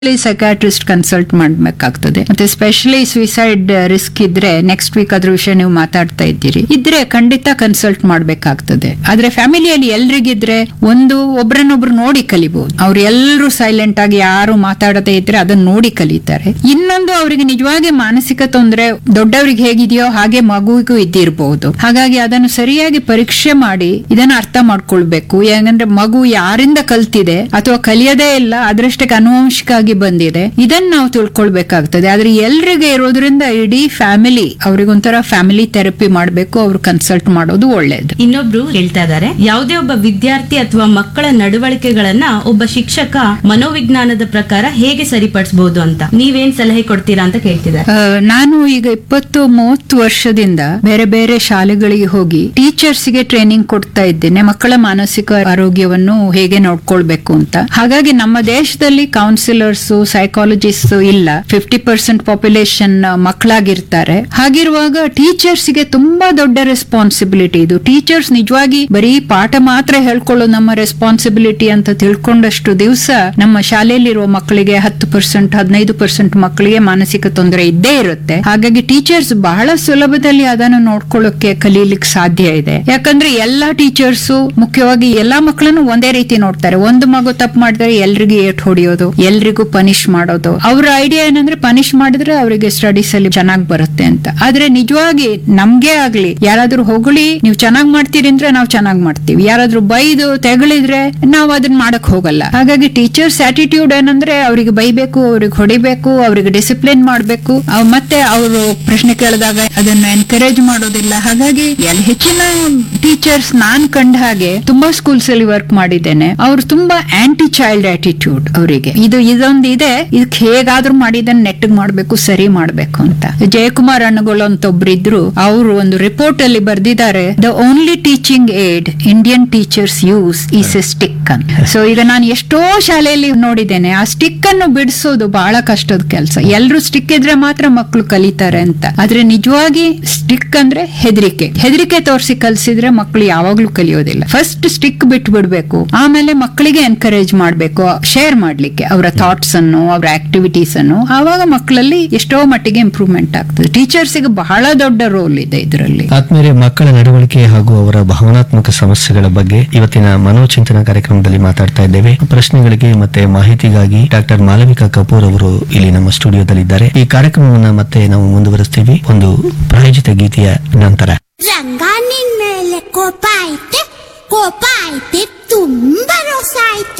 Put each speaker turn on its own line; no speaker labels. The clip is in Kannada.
ಸೈಕಾಟ್ರಿಸ್ಟ್ ಕನ್ಸಲ್ಟ್ ಮಾಡ್ಬೇಕಾಗ್ತದೆ ಮತ್ತೆ ಸ್ಪೆಷಲಿ ಸುಯಿಸೈಡ್ ರಿಸ್ಕ್ ಇದ್ರೆ ನೆಕ್ಸ್ಟ್ ವೀಕ್ ಅದ್ರ ವಿಷಯ ನೀವು ಮಾತಾಡ್ತಾ ಇದ್ದೀರಿ ಇದ್ರೆ ಖಂಡಿತ ಕನ್ಸಲ್ಟ್ ಮಾಡ್ಬೇಕಾಗ್ತದೆ ಆದ್ರೆ ಫ್ಯಾಮಿಲಿಯಲ್ಲಿ ಎಲ್ರಿಗಿದ್ರೆ ಒಂದು ಒಬ್ರನ್ನೊಬ್ರು ನೋಡಿ ಕಲಿಬಹುದು ಅವ್ರು ಎಲ್ಲರೂ ಸೈಲೆಂಟ್ ಆಗಿ ಯಾರು ಮಾತಾಡದೇ ಇದ್ರೆ ಅದನ್ನ ನೋಡಿ ಕಲಿತಾರೆ ಇನ್ನೊಂದು ಅವರಿಗೆ ನಿಜವಾಗಿ ಮಾನಸಿಕ ತೊಂದರೆ ದೊಡ್ಡವರಿಗೆ ಹೇಗಿದೆಯೋ ಹಾಗೆ ಮಗುವಿಗೂ ಇದ್ದಿರಬಹುದು ಹಾಗಾಗಿ ಅದನ್ನು ಸರಿಯಾಗಿ ಪರೀಕ್ಷೆ ಮಾಡಿ ಇದನ್ನ ಅರ್ಥ ಮಾಡ್ಕೊಳ್ಬೇಕು ಯಾಕಂದ್ರೆ ಮಗು ಯಾರಿಂದ ಕಲ್ತಿದೆ ಅಥವಾ ಕಲಿಯದೇ ಇಲ್ಲ ಅದರಷ್ಟಕ್ಕೆ ಅನುವಂಶಿಕಾಗಿ ಬಂದಿದೆ ಇದನ್ನ ನಾವು ತಿಳ್ಕೊಳ್ಬೇಕಾಗ್ತದೆ ಆದ್ರೆ ಎಲ್ರಿಗೆ ಇರೋದ್ರಿಂದ ಇಡೀ ಫ್ಯಾಮಿಲಿ ಅವ್ರಿಗೊಂಥರ ಫ್ಯಾಮಿಲಿ ಥೆರಪಿ ಮಾಡಬೇಕು ಅವ್ರು ಕನ್ಸಲ್ಟ್ ಮಾಡೋದು ಒಳ್ಳೇದು
ಇನ್ನೊಬ್ರು ಹೇಳ್ತಾ ಇದ್ದಾರೆ ಯಾವುದೇ ಒಬ್ಬ ವಿದ್ಯಾರ್ಥಿ ಅಥವಾ ಮಕ್ಕಳ ನಡವಳಿಕೆಗಳನ್ನ ಒಬ್ಬ ಶಿಕ್ಷಕ ಮನೋವಿಜ್ಞಾನದ ಪ್ರಕಾರ ಹೇಗೆ ಸರಿಪಡಿಸಬಹುದು ಅಂತ ನೀವೇನ್ ಸಲಹೆ ಕೊಡ್ತೀರಾ ಅಂತ ಕೇಳ್ತಿದ್ದಾರೆ
ಆ, ನಾನು ಈಗ ಇಪ್ಪತ್ತು ಮೂವತ್ತು ವರ್ಷದಿಂದ ಬೇರೆ ಬೇರೆ ಶಾಲೆಗಳಿಗೆ ಹೋಗಿ ಟೀಚರ್ಸ್ ಗೆ ಟ್ರೈನಿಂಗ್ ಕೊಡ್ತಾ ಇದ್ದೇನೆ ಮಕ್ಕಳ ಮಾನಸಿಕ ಆರೋಗ್ಯವನ್ನು ಹೇಗೆ ನೋಡ್ಕೊಳ್ಬೇಕು ಅಂತ ಹಾಗಾಗಿ ನಮ್ಮ ದೇಶದಲ್ಲಿ ಕೌನ್ಸಿಲರ್ಸ್ ಸೈಕಾಲಜಿಸ್ಟ್ ಇಲ್ಲ ಫಿಫ್ಟಿ ಪರ್ಸೆಂಟ್ ಪಾಪ್ಯುಲೇಷನ್ ಮಕ್ಕಳಾಗಿರ್ತಾರೆ ಹಾಗಿರುವಾಗ ಟೀಚರ್ಸ್ ಗೆ ತುಂಬಾ ದೊಡ್ಡ ರೆಸ್ಪಾನ್ಸಿಬಿಲಿಟಿ ಇದು ಟೀಚರ್ಸ್ ನಿಜವಾಗಿ ಬರೀ ಪಾಠ ಮಾತ್ರ ಹೇಳ್ಕೊಳ್ಳೋದು ನಮ್ಮ ರೆಸ್ಪಾನ್ಸಿಬಿಲಿಟಿ ಅಂತ ತಿಳ್ಕೊಂಡಷ್ಟು ದಿವಸ ನಮ್ಮ ಶಾಲೆಯಲ್ಲಿರುವ ಮಕ್ಕಳಿಗೆ ಹತ್ತು ಪರ್ಸೆಂಟ್ ಹದಿನೈದು ಪರ್ಸೆಂಟ್ ಮಕ್ಕಳಿಗೆ ಮಾನಸಿಕ ತೊಂದರೆ ಇದ್ದೇ ಇರುತ್ತೆ ಹಾಗಾಗಿ ಟೀಚರ್ಸ್ ಬಹಳ ಸುಲಭದಲ್ಲಿ ಅದನ್ನು ನೋಡ್ಕೊಳ್ಳೋಕೆ ಕಲೀಲಿಕ್ಕೆ ಸಾಧ್ಯ ಇದೆ ಯಾಕಂದ್ರೆ ಎಲ್ಲಾ ಟೀಚರ್ಸ್ ಮುಖ್ಯವಾಗಿ ಎಲ್ಲಾ ಮಕ್ಕಳನ್ನು ಒಂದೇ ರೀತಿ ನೋಡ್ತಾರೆ ಒಂದು ಮಗು ತಪ್ಪು ಮಾಡಿದ್ರೆ ಎಲ್ರಿಗೂ ಏಟ್ ಹೊಡಿಯೋದು ಎಲ್ರಿಗೂ ಪನಿಷ್ ಮಾಡೋದು ಅವ್ರ ಐಡಿಯಾ ಏನಂದ್ರೆ ಪನಿಷ್ ಮಾಡಿದ್ರೆ ಅವರಿಗೆ ಸ್ಟಡೀಸ್ ಅಲ್ಲಿ ಚೆನ್ನಾಗಿ ಬರುತ್ತೆ ಅಂತ ಆದ್ರೆ ನಿಜವಾಗಿ ನಮ್ಗೆ ಆಗ್ಲಿ ಯಾರಾದ್ರೂ ಹೊಗಳಿ ನೀವು ಚೆನ್ನಾಗ್ ಮಾಡ್ತೀರಿ ಅಂದ್ರೆ ನಾವು ಚೆನ್ನಾಗ್ ಮಾಡ್ತೀವಿ ಯಾರಾದ್ರೂ ಬೈದು ತೆಗಳಿದ್ರೆ ನಾವು ಅದನ್ನ ಮಾಡಕ್ ಹೋಗಲ್ಲ ಹಾಗಾಗಿ ಟೀಚರ್ಸ್ ಆಟಿಟ್ಯೂಡ್ ಏನಂದ್ರೆ ಅವ್ರಿಗೆ ಬೈಬೇಕು ಅವ್ರಿಗೆ ಹೊಡಿಬೇಕು ಅವ್ರಿಗೆ ಡಿಸಿಪ್ಲಿನ್ ಮಾಡ್ಬೇಕು ಅವ್ ಮತ್ತೆ ಅವರು ಪ್ರಶ್ನೆ ಕೇಳಿದಾಗ ಅದನ್ನ ಎನ್ಕರೇಜ್ ಮಾಡೋದಿಲ್ಲ ಹಾಗಾಗಿ ಎಲ್ ಹೆಚ್ಚಿನ ಟೀಚರ್ಸ್ ನಾನ್ ಕಂಡ ಹಾಗೆ ತುಂಬಾ ಸ್ಕೂಲ್ಸ್ ಅಲ್ಲಿ ವರ್ಕ್ ಮಾಡಿದ್ದೇನೆ ಅವ್ರು ತುಂಬಾ ಆಂಟಿ ಚೈಲ್ಡ್ ಆಟಿಟ್ಯೂಡ್ ಅವರಿಗೆ ಇದು ಇದೊಂದು ಇದೆ ಇದಕ್ಕೆ ಹೇಗಾದ್ರೂ ಮಾಡಿ ಇದನ್ನ ನೆಟ್ಟಗ್ ಮಾಡ್ಬೇಕು ಸರಿ ಮಾಡ್ಬೇಕು ಅಂತ ಜಯಕುಮಾರ್ ಅಣ್ಣಗಳು ಅಂತ ಒಬ್ರು ಇದ್ರು ಅವರು ಒಂದು ರಿಪೋರ್ಟ್ ಅಲ್ಲಿ ಬರ್ದಿದ್ದಾರೆ the only teaching aid Indian teachers use is a stick ಅಂತ ಸೊ ಈಗ ನಾನು ಎಷ್ಟೋ ಶಾಲೆಯಲ್ಲಿ ನೋಡಿದ್ದೇನೆ ಆ ಸ್ಟಿಕ್ ಅನ್ನು ಬಿಡಿಸೋದು ಬಹಳ ಕಷ್ಟದ ಕೆಲಸ ಎಲ್ರು ಸ್ಟಿಕ್ ಇದ್ರೆ ಮಾತ್ರ ಮಕ್ಕಳು ಕಲಿತಾರೆ ಅಂತ ಆದ್ರೆ ನಿಜವಾಗಿ ಸ್ಟಿಕ್ ಅಂದ್ರೆ ಹೆದರಿಕೆ ಹೆದರಿಕೆ ತೋರಿಸಿ ಕಲ್ಸಿದ್ರೆ ಮಕ್ಕಳು ಯಾವಾಗ್ಲೂ ಕಲಿಯೋದಿಲ್ಲ ಫಸ್ಟ್ ಸ್ಟಿಕ್ ಬಿಟ್ಟು ಬಿಡ್ಬೇಕು ಆಮೇಲೆ ಮಕ್ಕಳಿಗೆ ಎನ್ಕರೇಜ್ ಮಾಡ್ಬೇಕು ಶೇರ್ ಮಾಡ್ಲಿಕ್ಕೆ ಅವರ ಥಾಟ್ಸ್ ಅನ್ನು ಅವರ ಆಕ್ಟಿವಿಟೀಸ್ ಅನ್ನು ಆವಾಗ ಮಕ್ಕಳಲ್ಲಿ ಎಷ್ಟೋ ಮಟ್ಟಿಗೆ ಇಂಪ್ರೂವ್ಮೆಂಟ್ ಆಗ್ತದೆ ಟೀಚರ್ಸ್ ಗೆ ಬಹಳ ದೊಡ್ಡ ರೋಲ್ ಇದೆ ಇದರಲ್ಲಿ
ಆತ್ಮೀಯರೇ ಮಕ್ಕಳ ನಡವಳಿಕೆ ಹಾಗೂ ಅವರ ಭಾವನಾತ್ಮಕ ಸಮಸ್ಯೆಗಳ ಬಗ್ಗೆ ಇವತ್ತಿನ ಮನೋಚಿಂತನ ಕಾರ್ಯಕ್ರಮದಲ್ಲಿ ಮಾತಾಡ್ತಾ ಇದ್ದೇವೆ ಪ್ರಶ್ನೆಗಳಿಗೆ ಮತ್ತೆ ಮಾಹಿತಿಗಾಗಿ ಡಾಕ್ಟರ್ ಮಾಲವಿಕಾ ಕಪೂರ್ ಅವರು ಇಲ್ಲಿ ನಮ್ಮ ಸ್ಟುಡಿಯೋದಲ್ಲಿದ್ದಾರೆ ಈ ಕಾರ್ಯಕ್ರಮವನ್ನ ಮತ್ತೆ ನಾವು ಮುಂದುವರಿಸ್ತೀವಿ ಒಂದು ಪ್ರಾಯೋಜಿತ ಗೀತೆಯ ನಂತರ
ರಂಗ ನಿನ್ ಮೇಲೆ ಕೋಪ ಐತೆ ಕೋಪ ಐತೆ ತುಂಬ ರೋಸ ಐತೆ